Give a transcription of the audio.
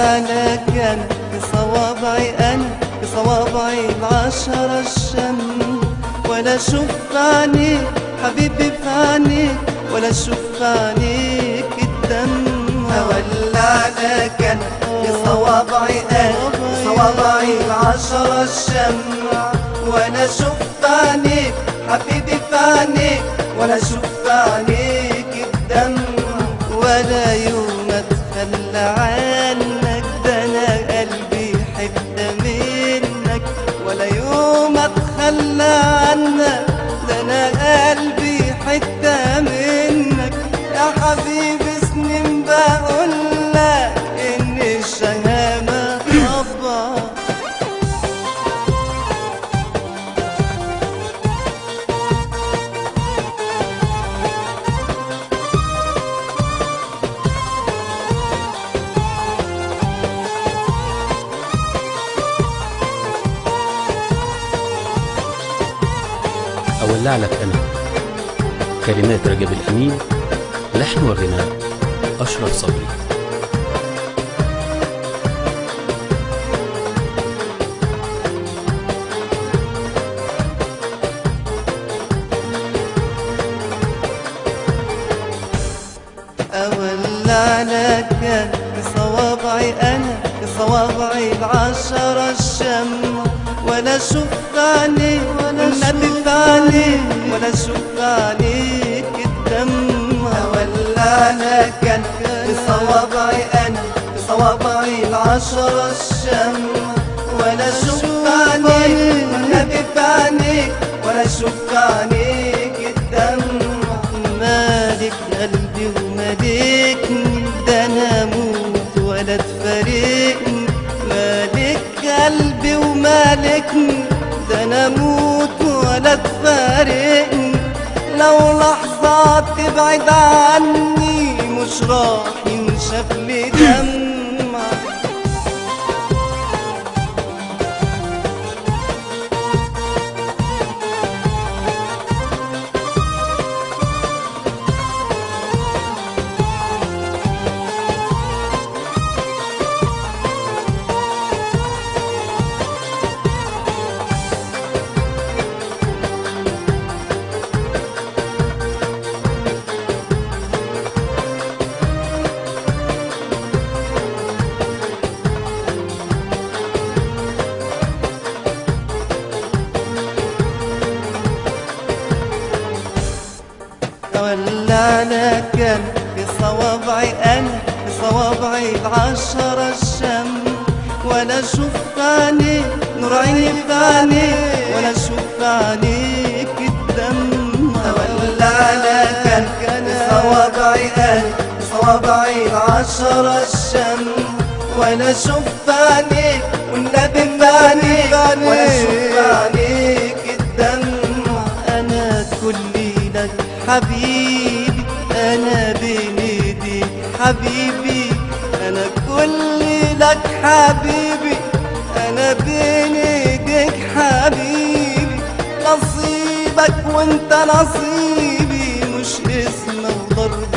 على كان بصوابعي أنا بصوابعي العشرة الشم ولا شوف عينيك حبيبي في عينيك ولا شوف عينيك الدم أولع لك أنا بصوابعي أنا بصوابعي العشرة الشمع وأنا شوف عينيك حبيبي في عينيك وأنا شوف عينيك الدمع ولا يوم اتخلى عنك ده انا قلبي حته منك ولا يوم اتخلى عنك ده انا قلبي حته منك يا حبيبي سنين بقول لك ان الشهامه طبعا أولع لك أنا كلمات رجب الأمين لحن وغناء أشرف صبري أولع لك بصوابعي أنا بصوابعي العشرة الشم ولا شوف عينيك النبي في عينيك ولا شوف عينيك الدم أولع لك أنا بصوابعي أنا بصوابعي العشرة الشمع ولا شوف عينيك والنبي في عينيك ولا شوف عينيك الدمع مالك قلبي ومالكني ده انا اموت ولا تفارقني مالك قلبي ومالكني ده انا اموت ولا تفارقني لو لحظة تبعد عني مش راح ينشف لي دمع ولع لك بصوابعي انا بصوابعي العشرة الشم ولا شوف عينيك نور عيني في عينيك ولا شوف عينيك الدم أولع لك أنا بصوابعي أنا بصوابعي العشرة الشمع ولا شوف عينيك والنبي في عينيك ولا شوف عينيك الدمع انا كلي لك حبيبي انا بين ايديك حبيبي انا كلي لك حبيبي انا بين ايديك حبيبي نصيبك وانت نصيبي مش اسم وضرب